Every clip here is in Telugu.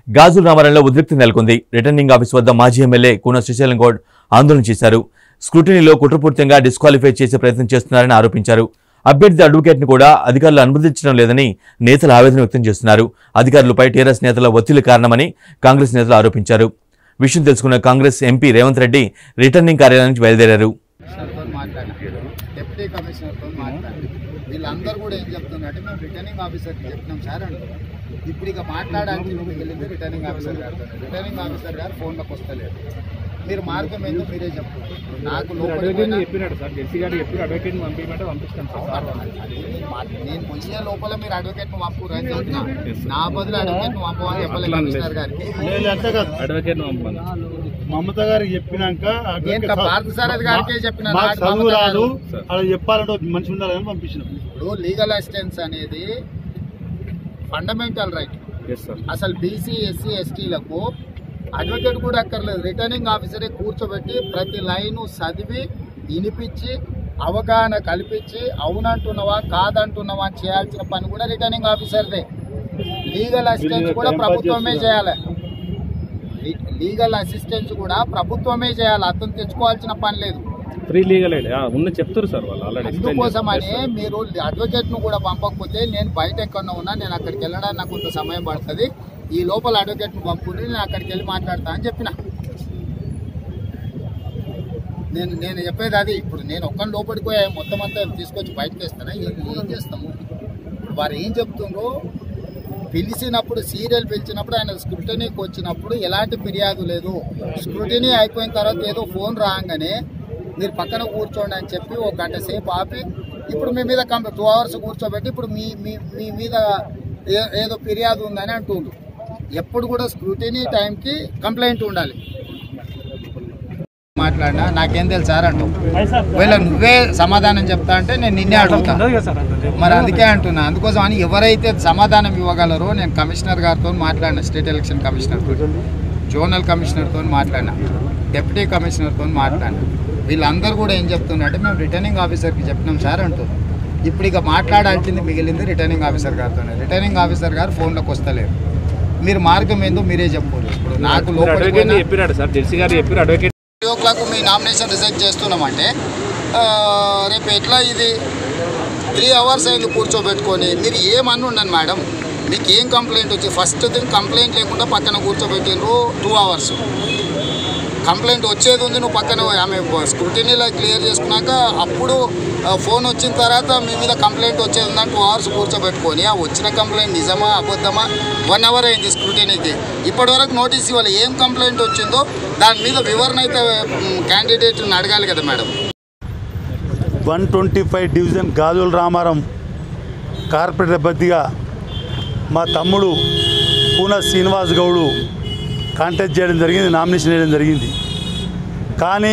గాజుల రామారంలో ఉద్రిక్తి నెలకొంది రిటర్నింగ్ ఆఫీస్ వద్ద మాజీ ఎమ్మెల్యే కూన శ్రీశైలం గౌడ్ ఆందోళన చేశారు స్క్రూటినీలో కుట్రపూర్తిగా డిస్క్వాలిఫై చేసే ప్రయత్నం చేస్తున్నారని ఆరోపించారు అభ్యర్థి అడ్వకేట్ ను కూడా అధికారులు అనుమతించడం లేదని నేతలు ఆవేదన వ్యక్తం చేస్తున్నారు అధికారులపై టీఆర్ఎస్ నేతల ఒత్తిడి కారణమని కాంగ్రెస్ నేతలు ఆరోపించారు విషయం తెలుసుకున్న కాంగ్రెస్ ఎంపీ రేవంత్ రెడ్డి రిటర్నింగ్ కార్యాలయానికి బయలుదేరారు కమిషనర్తో మాట్లాడాను డిప్యూటీ కమిషనర్తో మాట్లాడాను వీళ్ళందరూ కూడా ఏం చెప్తున్నారంటే మేము రిటర్నింగ్ ఆఫీసర్కి చెప్పినాం సార్ అంటున్నారు ఇప్పుడు ఇక మాట్లాడడానికి నువ్వు వెళ్ళింది రిటర్నింగ్ ఆఫీసర్ గారితో రిటర్నింగ్ ఆఫీసర్ గారు ఫోన్లోకి వస్తలేరు మీరు మార్గం ఏందో మీరే చెప్పు నాకు లోపలికి అడ్వకేట్ పోయినా- చెప్పినాడు సార్ జెర్సీ గారు చెప్పి అడ్వకేట్ పంపించమంటే పంపిస్తాను సార్ అది నేను మా- నేను పోయే లోపల మీరు అడ్వకేట్ ను పంపు అని చెప్తున్నా నా బదులు అడ్వకేట్ ను పంపమని చెప్పలేదు కమిషనర్ గారికి లేదు అంతే కాదు అడ్వకేట్ పంపాను మమత గారికి చెప్పినాక నేను అడ్వకేట్ పార్థ సారథి గారికే చెప్పిన మాకు నాకు చదువు మమత రాదు గారు. అలా చెప్పాలంటే ఒక మనిషి ఉండాలని పంపించినాం ఇప్పుడు లీగల్ అసిస్టెన్స్ అనేది ఫండమెంటల్ రైట్ ఎస్ సార్ అసలు బీసీ ఎస్సీ ఎస్టీలకు అడ్వకేట్ కూడా అక్కర్లేదు రిటర్నింగ్ ఆఫీసరే కూర్చోబెట్టి ప్రతి లైను చదివి వినిపించి అవగాహన కల్పించి అవునంటున్నావా కాదంటున్నావా అని చేయాల్సిన పని కూడా రిటర్నింగ్ ఆఫీసర్దే లీగల్ అసిస్టెన్స్ కూడా ప్రభుత్వమే చేయాలి లీ- లీగల్ అసిస్టెన్స్ కూడా ప్రభుత్వమే చేయాలి అతను తెచ్చుకోవాల్సిన పని లేదు ఫ్రీ లీగల్ ఎయిడ్ ఉన్న చెప్తారు సార్ వాళ్ళు ఆల్రెడీ అందుకోసమని మీరు అడ్వకేట్ ను కూడా పంపకపోతే నేను బయట ఎక్కడో ఉన్నా నేను అక్కడికి వెళ్ళడానికి నాకు కొంత సమయం పడుతుంది ఈ లోపల అడ్వకేట్ ను పంపుని నేను అక్కడికి వెళ్ళి మాట్లాడతా అని చెప్పిన నేను నేను చెప్పేది అది ఇప్పుడు నేను ఒక్కని లోపలికి పోయి మొత్తం అంతా తీసుకొచ్చి బయటకు వేస్తానా ఏం ఏం చేస్తాము ఇప్పుడు వారు ఏం చెప్తుండ్రో పిలిచినప్పుడు సీరియల్ పిలిచినప్పుడు ఆయన స్క్రూటినీకి వచ్చినప్పుడు ఎలాంటి ఫిర్యాదు లేదు స్క్రూటినీ అయిపోయిన తర్వాత ఏదో ఫోన్ రాగానే మీరు పక్కన కూర్చోండి అని చెప్పి ఒక గంట సేపు ఆపి ఇప్పుడు మీ మీద కంప్లై టూ అవర్స్ కూర్చోబెట్టి ఇప్పుడు మీ మీ మీ మీద ఏ- ఏదో ఫిర్యాదు ఉందని అంటుండ్రు ఎప్పుడు కూడా స్క్రూటినీ టైంకి కంప్లైంట్ ఉండాలి మాట్లాడినా నాకేం తెలుసు సార్ అంటావు ఒకవేళ నువ్వే సమాధానం చెప్తా అంటే నేను నిన్నే అడుగుతా మరి అందుకే అంటున్నా అందుకోసం అని ఎవరైతే సమాధానం ఇవ్వగలరో నేను కమిషనర్ గారితో మాట్లాడిన స్టేట్ ఎలక్షన్ కమిషనర్ జోనల్ కమిషనర్తో మాట్లాడినా డిప్యూటీ కమిషనర్తో మాట్లాడినా వీళ్ళందరూ కూడా ఏం చెప్తున్నారంటే మేము రిటర్నింగ్ ఆఫీసర్కి చెప్పినాం సార్ అంటున్నారు ఇప్పుడు ఇక మాట్లాడాల్సింది మిగిలింది రిటర్నింగ్ ఆఫీసర్ గారితోనే రిటర్నింగ్ ఆఫీసర్ గారు ఫోన్లోకి వస్తలేరు మీరు మార్గం ఏందో మీరే చెప్పారు ఇప్పుడు నాకు లోపలికి అడ్వకేట్ పోయినా- చెప్పినాడు సార్ జెర్సీ గారు చెప్పి అడ్వకేట్ త్రీ ఓ క్లాక్ మీ నామినేషన్ రిజెక్ట్ చేస్తున్నామంటే ఆ, రేపు ఎట్లా ఇది త్రీ అవర్స్ అయింది కూర్చోబెట్టుకొని మీరు ఏమని ఉండను మేడం మీకు ఏం కంప్లైంట్ వచ్చి ఫస్ట్ థింగ్ కంప్లైంట్ లేకుండా పక్కన కూర్చోబెట్టిండ్రు టూ అవర్స్ కంప్లైంట్ వచ్చేది ఉంది నువ్వు పక్కన ఆమె స్క్రూటినీలో క్లియర్ చేసుకున్నాక అప్పుడు ఆ, ఫోన్ వచ్చిన తర్వాత మీ మీద కంప్లైంట్ వచ్చేది ఉందని టూ అవర్స్ కూర్చోబెట్టుకొని ఆ వచ్చిన కంప్లైంట్ నిజమా అబద్ధమా వన్ అవర్ అయింది స్క్రూటినీకి ఇప్పటివరకు నోటీస్ ఇవ్వాలి ఏం కంప్లైంట్ వచ్చిందో దాని మీద వివరణ అయితే క్యాండిడేట్ని అడగాలి కదా madam one twenty five division Gajula Ramaram corporator అభ్యర్థిగా మా తమ్ముడు పూన శ్రీనివాస్ గౌడు కాంటాక్ట్ చేయడం జరిగింది నామినేషన్ వేయడం జరిగింది కానీ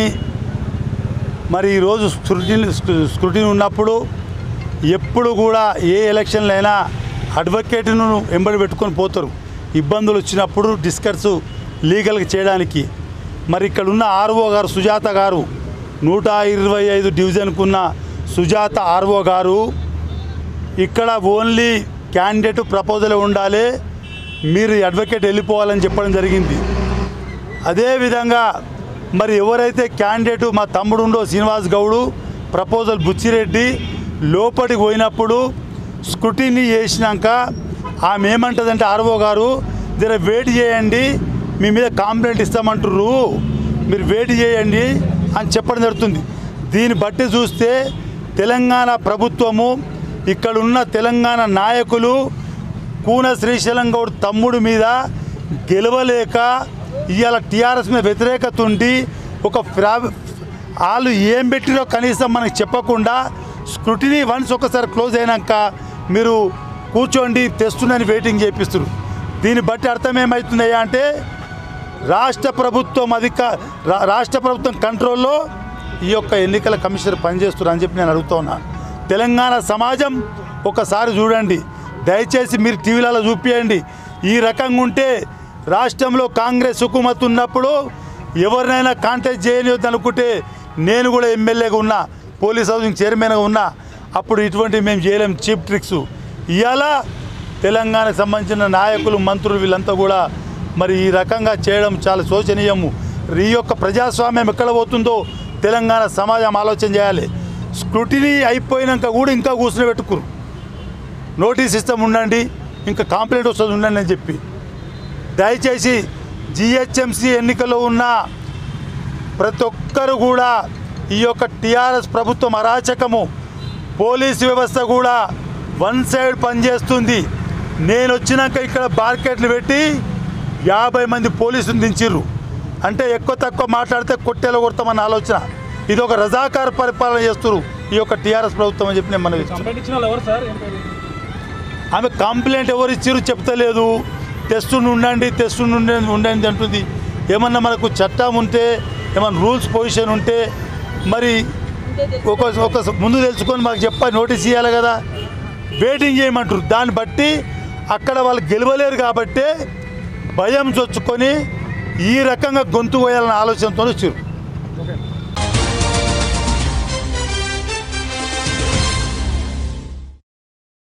మరి ఈరోజు స్క్రూటిన్ స్క్రూటిన్ ఉన్నప్పుడు ఎప్పుడు కూడా ఏ ఎలక్షన్లు అయినా అడ్వకేట్ను వెంబడి పెట్టుకొని పోతారు ఇబ్బందులు వచ్చినప్పుడు డిస్కర్స్ లీగల్గా చేయడానికి మరి ఇక్కడ ఉన్న ఆర్ఓ గారు సుజాత గారు నూట ఇరవై ఐదు డివిజన్కున్న సుజాత ఆర్ఓ గారు ఇక్కడ ఓన్లీ క్యాండిడేట్ ప్రపోజల్ ఉండాలి మీరు అడ్వకేట్ వెళ్ళిపోవాలని చెప్పడం జరిగింది అదేవిధంగా మరి ఎవరైతే క్యాండిడేట్ మా తమ్ముడుండో శ్రీనివాస్ గౌడు ప్రపోజల్ బుచ్చిరెడ్డి లోపలికి పోయినప్పుడు స్క్రూటినీ చేసినాక ఆమె ఏమంటుందంటే ఆర్ఓ గారు జర వెయిట్ చేయండి మీ మీద కంప్లైంట్ ఇస్తామంటారు మీరు వెయిట్ చేయండి అని చెప్పడం జరుగుతుంది దీన్ని బట్టి చూస్తే తెలంగాణ ప్రభుత్వము ఇక్కడున్న తెలంగాణ నాయకులు కూన శ్రీశైలం గౌడ్ తమ్ముడి మీద గెలవలేక ఇవాళ టీఆర్ఎస్ మీద వ్యతిరేకత ఉండి ఒక ఫ్రా వాళ్ళు ఏం పెట్టిరో కనీసం మనకు చెప్పకుండా స్క్రూటినీ వన్స్ ఒకసారి క్లోజ్ అయినాక మీరు కూర్చోండి తెస్తుందని వెయిటింగ్ చేపిస్తారు దీన్ని బట్టి అర్థం ఏమవుతుందయ్యా అంటే రాష్ట్ర ప్రభుత్వం అధిక రా- రాష్ట్ర ప్రభుత్వం కంట్రోల్లో ఈ యొక్క ఎన్నికల కమిషనర్ పనిచేస్తున్నారు అని చెప్పి నేను అడుగుతా ఉన్నా తెలంగాణ సమాజం ఒకసారి చూడండి దయచేసి మీరు టీవీలలో చూపించండి ఈ రకంగా ఉంటే రాష్ట్రంలో కాంగ్రెస్ హుకుమత్ ఉన్నప్పుడు ఎవరినైనా కాంటాక్ట్ చేయనివద్దు అనుకుంటే నేను కూడా ఎమ్మెల్యేగా ఉన్నా పోలీస్ హౌసింగ్ చైర్మన్గా ఉన్నా అప్పుడు ఇటువంటి మేము చేయలేం చీప్ ట్రిక్స్ ఇవాళ తెలంగాణకు సంబంధించిన నాయకులు మంత్రులు వీళ్ళంతా కూడా మరి ఈ రకంగా చేయడం చాలా శోచనీయము ఈ యొక్క ప్రజాస్వామ్యం ఎక్కడ పోతుందో తెలంగాణ సమాజం ఆలోచన చేయాలి స్క్రూటినీ అయిపోయినాక కూడా ఇంకా కూర్చుని పెట్టుకురు నోటీస్ ఇస్తాం ఉండండి ఇంకా కాంప్లైంట్ వస్తుంది ఉండండి అని చెప్పి దయచేసి జిహెచ్ఎంసీ ఎన్నికల్లో ఉన్న ప్రతి ఒక్కరు కూడా ఈ యొక్క టీఆర్ఎస్ ప్రభుత్వం అరాచకము పోలీస్ వ్యవస్థ కూడా వన్ సైడ్ పనిచేస్తుంది నేను వచ్చినాక ఇక్కడ మార్కెట్లు పెట్టి యాభై మంది పోలీసులు దించిర్రు అంటే ఎక్కువ తక్కువ మాట్లాడితే కొట్టేలా కొడతామన్న ఆలోచన ఇది ఒక రజాకార పరిపాలన చేస్తున్నారు ఈ యొక్క టీఆర్ఎస్ ప్రభుత్వం అని చెప్పి నేను మనవి కంప్లైంట్ ఇచ్చిన వాళ్ళు ఎవరు సార్ ఏం పేరు? ఆమె కంప్లైంట్ ఎవరు ఇచ్చారు చెప్తలేదు తెస్తుండి ఉండండి తెస్తుండి ఉండండి ఉండండి అంటుంది ఏమన్నా మనకు చట్టం ఉంటే ఏమన్నా రూల్స్ పొజిషన్ ఉంటే మరి ఒక ఒక ముందు తెలుసుకొని మాకు చెప్ప నోటీస్ ఇవ్వాలి కదా వెయిటింగ్ చేయమంటారు దాన్ని బట్టి అక్కడ వాళ్ళు గెలవలేరు కాబట్టి భయం చొచ్చుకొని ఈ రకంగా గొంతు కోయాలన్న ఆలోచనతో వచ్చారు